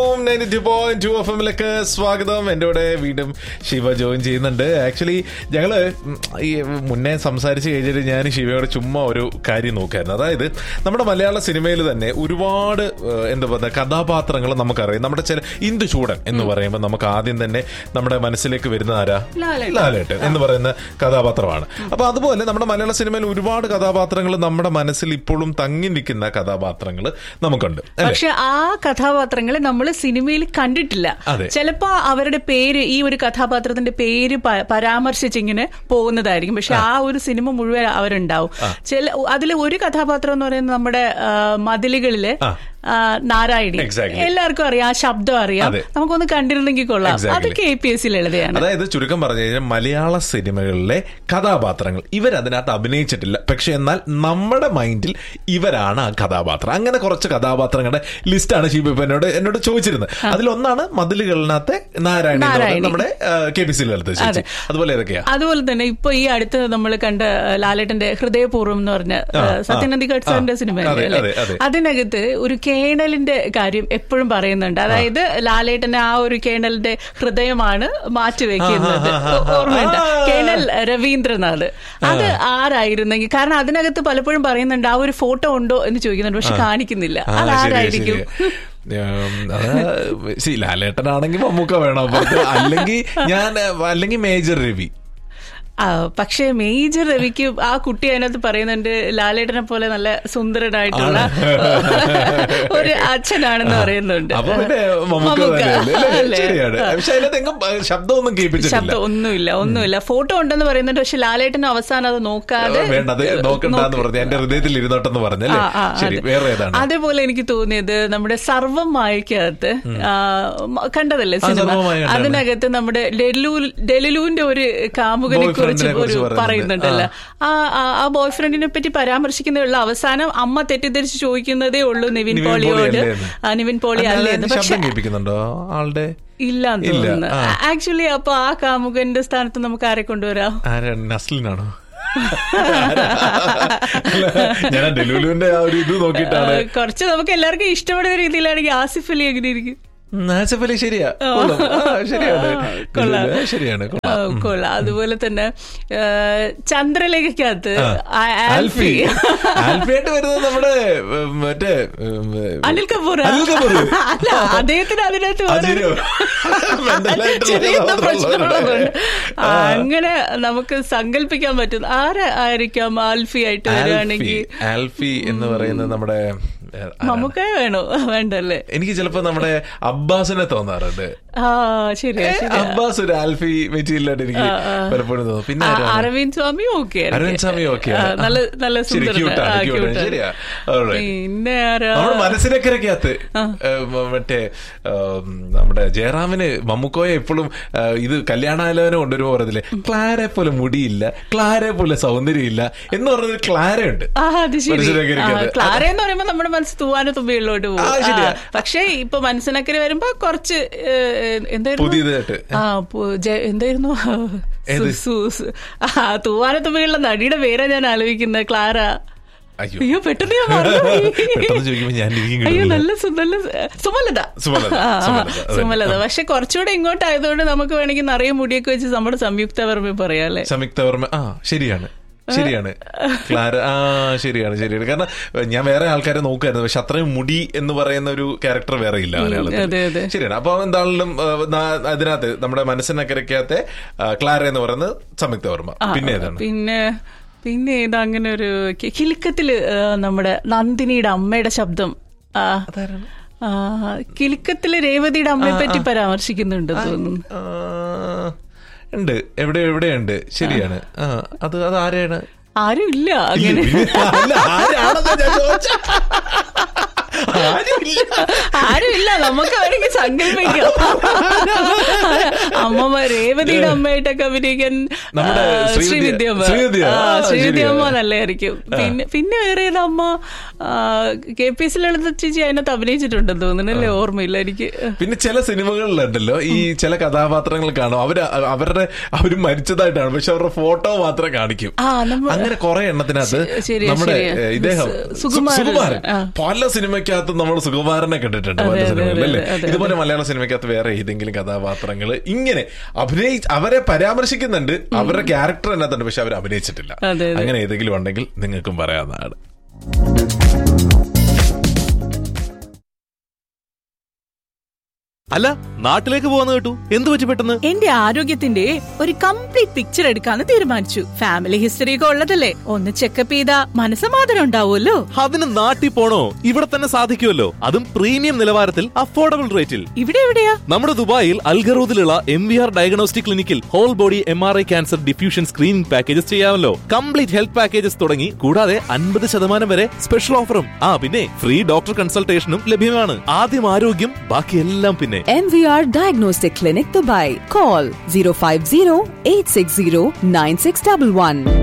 Point two F എമ്മിലേക്ക് സ്വാഗതം എൻ്റെ കൂടെ വീണ്ടും ശിവ ജോയിൻ ചെയ്യുന്നുണ്ട് ആക്ച്വലി ഞങ്ങള് ഉം, ഈ മുന്നേ സംസാരിച്ച് കഴിഞ്ഞിട്ട് ഞാൻ ശിവയോട് ചുമ്മാ ഒരു കാര്യം നോക്കായിരുന്നു അതായത് നമ്മുടെ മലയാള സിനിമയിൽ തന്നെ ഒരുപാട് ഏഹ്, എന്താ പറയുക കഥാപാത്രങ്ങൾ നമുക്കറിയാം നമ്മുടെ ചില ഇന്ദു ചൂടൻ എന്ന് പറയുമ്പോൾ നമുക്ക് ആദ്യം തന്നെ നമ്മുടെ മനസ്സിലേക്ക് വരുന്ന ആരാ ലാലേട്ടൻ. ലാലേട്ടൻ എന്ന് പറയുന്ന കഥാപാത്രമാണ് അപ്പൊ അതുപോലെ നമ്മുടെ മലയാള സിനിമയിൽ ഒരുപാട് കഥാപാത്രങ്ങൾ നമ്മുടെ മനസ്സിൽ ഇപ്പോഴും തങ്ങി നിൽക്കുന്ന കഥാപാത്രങ്ങൾ നമുക്കുണ്ട് അല്ലേ പക്ഷെ ആ കഥാപാത്രങ്ങളെ നമ്മൾ സിനിമയിൽ കണ്ടിട്ടില്ല അതെ. ചിലപ്പോ അവരുടെ പേര് ഈ ഒരു കഥാപാത്രത്തിന്റെ പേര് പ- പരാമർശിച്ചിങ്ങനെ പോകുന്നതായിരിക്കും പക്ഷെ ആ ഒരു സിനിമ മുഴുവൻ അവരുണ്ടാവും ചില അതിൽ ഒരു കഥാപാത്രം എന്ന് പറയുന്നത് നമ്മുടെ ആ, മതിലുകളിലെ ആ. ആ, നാരായണി Exactly. എല്ലാവർക്കും അറിയാം ആ ശബ്ദം അറിയാം അതെ. നമുക്കൊന്ന് കണ്ടിരുന്നെങ്കിൽ കൊള്ളാം Exactly. അത് കെ പി എസ് ലളിതയാണ് അതായത് ചുരുക്കം പറഞ്ഞു കഴിഞ്ഞാൽ മലയാള സിനിമകളിലെ കഥാപാത്രങ്ങൾ ഇവരതിനകത്ത് അഭിനയിച്ചിട്ടില്ല പക്ഷെ എന്നാൽ നമ്മുടെ മൈൻഡിൽ ഇവരാണ് ആ കഥാപാത്രം അങ്ങനെ കുറച്ച് കഥാപാത്രങ്ങളുടെ ലിസ്റ്റാണ് ഷീബ് ഇപ്പൊ എന്നോട് എന്നോട് ചോദിച്ചിരുന്നത് അതിലൊന്നാണ് മതിലുകളിനകത്തെ നാരായണി എന്ന് പറയുന്ന നാരായണി. നമ്മുടെ കെ പി സി ലളിത ചേച്ചി അതുപോലെ ഏതൊക്കെയാ അതുപോലെ തന്നെ ഇപ്പൊ ഈ അടുത്ത് നമ്മൾ കണ്ട ആ, ലാലേട്ടന്റെ ഹൃദയപൂർവ്വം എന്ന് പറഞ്ഞ ആ, സത്യനന്ദിക്കാട് ആ, സാറിന്റെ സിനിമ അതെ, അല്ലേ അതെ, അതെ. അതിനകത്ത് ഒരു കേണലിന്റെ കാര്യം എപ്പോഴും പറയുന്നുണ്ട് അതായത് ലാലേട്ടന് ആ ഒരു കേണലിന്റെ ഹൃദയമാണ് മാറ്റിവെക്കുന്നത് ആ, ആ, ആ, ആ, ഓർമ്മയുണ്ട് ആ. കേണൽ രവീന്ദ്രനാഥ് അത് ആരായിരുന്നെങ്കിൽ കാരണം അതിനകത്ത് പലപ്പോഴും പറയുന്നുണ്ട് ആ ഒരു ഫോട്ടോ ഉണ്ടോ എന്ന് ചോദിക്കുന്നുണ്ട് പക്ഷെ കാണിക്കുന്നില്ല ആ, ശരിയാ, അതാരായിരിക്കും ശരിയാ. ഉം, അത് ശരി, ലാലേട്ടനാണെങ്കിൽ മമ്മൂക്ക വേണം അപ്പുറത്ത് അല്ലെങ്കിൽ ഞാൻ അല്ലെങ്കിൽ മേജർ രവി ആ, പക്ഷേ മേജർ രവിക്ക് ആ കുട്ടി അതിനകത്ത് പറയുന്നുണ്ട് ലാലേട്ടനെ പോലെ നല്ല സുന്ദരനായിട്ടുള്ള ഒരു അച്ഛനാണെന്ന് പറയുന്നുണ്ട് അപ്പൊ പിന്നെ മമ്മൂക്ക മമ്മൂക്ക. തന്നെയല്ലേ? അല്ലേ? അല്ലേ? ശരിയാണ് പക്ഷെ അതിനകത്ത് എങ്ങും ശബ്ദമൊന്നും കേൾപ്പിച്ചിട്ടില്ല ശബ്ദം ഒന്നുമില്ല ഒന്നുമില്ല ഫോട്ടോ ഉണ്ടെന്ന് പറയുന്നുണ്ട് പക്ഷെ ലാലേട്ടൻ അവസാനം അത് നോക്കാതെ വേണ്ട അത് നോക്കണ്ടെന്ന് പറഞ്ഞു എന്റെ ഹൃദയത്തിൽ ഇരുന്നോട്ടെന്ന് പറഞ്ഞല്ലേ ആ, ആ, ശരി അതെ. വേറെ ഏതാണ് അതേപോലെ എനിക്ക് തോന്നിയത് നമ്മുടെ സർവം മായക്കകത്ത് ആ, മ- കണ്ടതല്ലേ ആ, സിനിമ സർവ്വം മായ കണ്ടാണ്. അതിനകത്ത് നമ്മുടെ ഡെലു ഡെലുലുവിന്റെ ഒരു കാമുകനെ Boyfriend നെ കുറിച്ച് ഒരു കുറിച്ച് പറയുന്നുണ്ട്. പറയുന്നുണ്ടല്ലോ ആ ആ- ആ ബോയ് ഫ്രണ്ടിനെ പറ്റി പരാമർശിക്കുന്നേ അവസാനം അമ്മ തെറ്റിദ്ധരിച്ച് ചോദിക്കുന്നതേ ഉള്ളൂ നിവിൻ നിവിൻ പോളി പോളിയോട് അല്ലേന്ന്. ആ, നിവിൻ പോളി അല്ലാതെ അല്ലേന്ന് അതിന് പക്ഷെ ശബ്ദം കേൾപ്പിക്കുന്നുണ്ടോ ആളുടെ ഇല്ലാന്ന് ഇല്ല, തോന്നുന്നു ആ. ആക്ച്വലി അപ്പൊ ആ കാമുകന്റെ സ്ഥാനത്ത് നമുക്ക് ആരെ കൊണ്ടുവരാം ആരാ നസ്ലിനാണോ ഞാൻ ഡെലുലുവിന്റെ ആ ഒരു ഇത് നോക്കിയിട്ടാണ് ആ, കുറച്ച് നമുക്ക് എല്ലാവർക്കും ഇഷ്ടപ്പെടുന്ന രീതിയിലാണെങ്കിൽ ആസിഫ് അലി എങ്ങനെ ഇരിക്കും ആസിഫ് അലി ശരിയാ കൊള്ളാം. ആ, ശരിയാണ് ആ, കൊള്ളാം. ഡെലുലു, ശരിയാണ് ആ, കൊള്ളാം. കൊള്ളാം അതുപോലെ തന്നെ ആ, ചന്ദ്രലേഖയ്ക്കകത്ത് ആ. ആ, ആൽഫി ആൽഫി ആൽഫിയായിട്ട് വരുന്നത് നമ്മുടെ ഉം, മറ്റേ ഉം, അനിൽ കപൂർ അനിൽ കപൂർ അല്ല അദ്ദേഹത്തിന് അതിനകത്ത് ആ, വേറെ- ശരിയാ. Mental ആയിട്ടുള്ള ചെറിയ എന്തോ കഥാപാത്രമുള്ളവരുടെ. പ്രശ്നമുള്ളതുകൊണ്ട് ആ, അങ്ങനെ നമുക്ക് സങ്കല്പിക്കാൻ പറ്റും ആരെ ആയിരിക്കാം ആൽഫി ആയിട്ട് ആൽഫി വരികയാണെങ്കിൽ ആൽഫി എന്ന് പറയുന്നത് നമ്മുടെ ഏ, ആരാണ്? നമുക്ക് വേണോ വേണ്ടല്ലേ എനിക്ക് ചിലപ്പോ നമ്മുടെ അബ്ബാസിനെ തോന്നാറുണ്ട് ആ ശരിയാ ഏ, ശരിയാ അബ്ബാസ് ഒരു ആൽഫി മെറ്റീരിയലായിട്ട് എനിക്ക് പലപ്പോഴും തോന്നും പിന്നെ ആ, ആരാണ്? അരവിന്ദ് സ്വാമി ഓക്കെ അരവിന്ദ് സ്വാമി ഓക്കെ നല്ല നല്ല ശരി സുന്ദരൻ ക്യൂട്ടാണ് ആ, ക്യൂട്ടാണ് cute ആണ്. ശരിയാ Alright. പിന്നെ ആരാ നമ്മുടെ മനസ്സിനക്കരക്കകത്ത് മറ്റേ ഏം, നമ്മുടെ ജയറാമിന് മമ്മൂക്കോയെ എപ്പോഴും ഏ, ഇത് കല്യാണാലോചന കൊണ്ടുവരുമ്പോ പറയത്തില്ലേ ക്ലാരെ പോലെ മുടിയില്ല ക്ലാരെ പോലെ സൗന്ദര്യമില്ല എന്ന് പറഞ്ഞൊരു ക്ലാര ഉണ്ട് ആ അത് ശരി മനസ്സിനക്കരയ്ക്കകത്ത്. ആ, ക്ലാര എന്ന് പറയുമ്പോ നമ്മുടെ മനസ്സ് തൂവാന തുമ്പികളിലോട്ട് പോകും ആ, ശരിയാ. ആ, പക്ഷേ ഇപ്പൊ മനസ്സിനക്കര വരുമ്പോ കുറച്ച് ഏ, എന്തായിരുന്നു പുതിയതായിട്ട് ആ പു- ജെ- എന്തായിരുന്നു ഏത്? സു- സു- സു- ആ തൂവാന തുമ്പികളുടെ നടിയുടെ പേരാ ഞാൻ ആലോചിക്കുന്നത് ക്ലാര അയ്യോ അയ്യോ പെട്ടെന്ന് ഞാൻ മറന്നുപോയി. പെട്ടെന്ന് ചോദിക്കുമ്പോ ഞാൻ ഇരിക്കും അയ്യോ കിട്ടുന്നില്ല. നല്ല സു- നല്ല സു- സുമലത സുമലത, ആ, ആ, സുമലത, അതെ. സുമലത പക്ഷെ കുറച്ചുകൂടെ ഇങ്ങോട്ടായതുകൊണ്ട് നമുക്ക് വേണമെങ്കിൽ നിറയെ മുടിയൊക്കെ വെച്ച് നമ്മുടെ സംയുക്ത വർമ്മ പറയാം അല്ലെ സംയുക്ത വർമ്മ ആ ശരിയാണ് ശരിയാണ് ക്ലാര ആ ശരിയാണ് ശരിയാണ് കാരണം ഏഹ്, ഞാൻ വേറെ ആൾക്കാരെ നോക്കുമായിരുന്നു പക്ഷെ അത്രയും മുടി എന്ന് പറയുന്ന ഒരു ക്യാരക്ടർ വേറെ ഇല്ല മലയാളത്തിൽ അതെ, അതെ. ശരിയാണ് അപ്പൊ എന്താണെങ്കിലും ഏഹ്, നാ- അതിനകത്ത് നമ്മുടെ മനസ്സിനക്കരക്കകത്തെ ആ, ക്ലാര എന്ന് പറയുന്നത് സംയുക്ത വർമ്മ പിന്നെ ഏതാണ് പിന്നെ പിന്നെ ഇത് അങ്ങനെ ഒരു കി- കിലുക്കത്തില് ആ, നമ്മുടെ നന്ദിനിയുടെ അമ്മയുടെ ശബ്ദം ആ, ആ, കിലുക്കത്തില് രേവതിയുടെ അമ്മയെ പറ്റി പരാമർശിക്കുന്നുണ്ട് തോന്നുന്നു ആ, ഉണ്ട് എവിടെ എവിടെയുണ്ട് ശരിയാണ് ആ അത് അത് ആരെയാണ് ആരും ഇല്ല അങ്ങനെ അല്ല, ആരാണെന്നാ ഞാൻ ചോദിച്ചത്. ആരുമില്ല. ആരുമില്ല നമുക്ക് വേണമെങ്കിൽ സങ്കല്പിക്കാം അമ്മമ്മ രേവതിയുടെ അമ്മയായിട്ടൊക്കെ അഭിനയിക്കാൻ നമ്മുടെ ആ, ശ്രീവിദ്യ- ശ്രീവിദ്യമ്മ ശ്രീവിദ്യ. ആ, ആ, ശ്രീവിദ്യമ്മ ശരിയാ. നല്ലതായിരിക്കും പിന്നെ പിന്നെ വേറെ ഏതാ അമ്മ കെ പി എസ് ലളിത ചേച്ചി അതിനകത്ത് അഭിനയിച്ചിട്ടുണ്ടെന്ന് തോന്നുന്നു അല്ലേ ഓർമ്മയില്ല എനിക്ക് പിന്നെ ചില സിനിമകളിലുണ്ടല്ലോ ഈ ചില കഥാപാത്രങ്ങൾ കാണും അവര് അവരുടെ അവര് മരിച്ചതായിട്ടാണ് പക്ഷെ അവരുടെ ഫോട്ടോ മാത്രം കാണിക്കും ആ, നമ്മ- അങ്ങനെ കുറെ എണ്ണത്തിനകത്ത് ശ- ശരിയാ, നമ്മുടെ ശരിയാ. ഏ, ഇദ്ദേഹം സു- സു- സുകുമാരൻ. സുകുമാരൻ ആ. പല സിനിമയ്ക്കകത്ത് എല്ലാത്തിനകത്തും നമ്മൾ സുകുമാരനെ കണ്ടിട്ടുണ്ട് പല അതെ, സിനിമകളിൽ അല്ലേ അതെ, അതെ, ഇതുപോലെ മലയാള സിനിമയ്ക്കകത്ത് വേറെ ഏതെങ്കിലും കഥാപാത്രങ്ങൾ ഇങ്ങനെ അഭിനയി അവരെ പരാമർശിക്കുന്നുണ്ട് അവരുടെ ക്യാരക്ടർ അതിനകത്തുണ്ട് പക്ഷെ അവർ അഭിനയിച്ചിട്ടില്ല അതെ, അതെ. അങ്ങനെ ഏതെങ്കിലും ഉണ്ടെങ്കിൽ നിങ്ങൾക്കും പറയാവുന്നതാണ് അല്ല നാട്ടിലേക്ക് പോവാന്ന് കേട്ടു എന്ത് പറ്റി പെട്ടെന്ന് എന്റെ ആരോഗ്യത്തിന്റെ ഒരു കംപ്ലീറ്റ് പിക്ചർ എടുക്കാന്ന് തീരുമാനിച്ചു ഫാമിലി ഹിസ്റ്ററി ഒക്കെ ഉള്ളതല്ലേ ഒന്ന് ചെക്കപ്പ് ചെയ്താ മനസ്സമാധാനം ഉണ്ടാവുമല്ലോ അതിന് നാട്ടിൽ പോണോ ഇവിടെ തന്നെ സാധിക്കുമല്ലോ അതും പ്രീമിയം നിലവാരത്തിൽ അഫോർഡബിൾ റേറ്റിൽ ഇവിടെ എവിടെയാ നമ്മുടെ ദുബായിൽ അൽഗറൂദിലുള്ള എം വി ആർ ഡയഗ്നോസ്റ്റിക് ക്ലിനിക്കിൽ whole body M R I cancer diffusion screening packages ചെയ്യാമല്ലോ കംപ്ലീറ്റ് ഹെൽത്ത് പാക്കേജസ് തുടങ്ങി കൂടാതെ അൻപത് ശതമാനം വരെ സ്പെഷ്യൽ ഓഫറും ആ പിന്നെ ഫ്രീ ഡോക്ടർ കൺസൾട്ടേഷനും ലഭ്യമാണ് ആദ്യം ആരോഗ്യം ബാക്കിയെല്ലാം പിന്നെ MVR Diagnostic Clinic Dubai. Call 050 860 9611.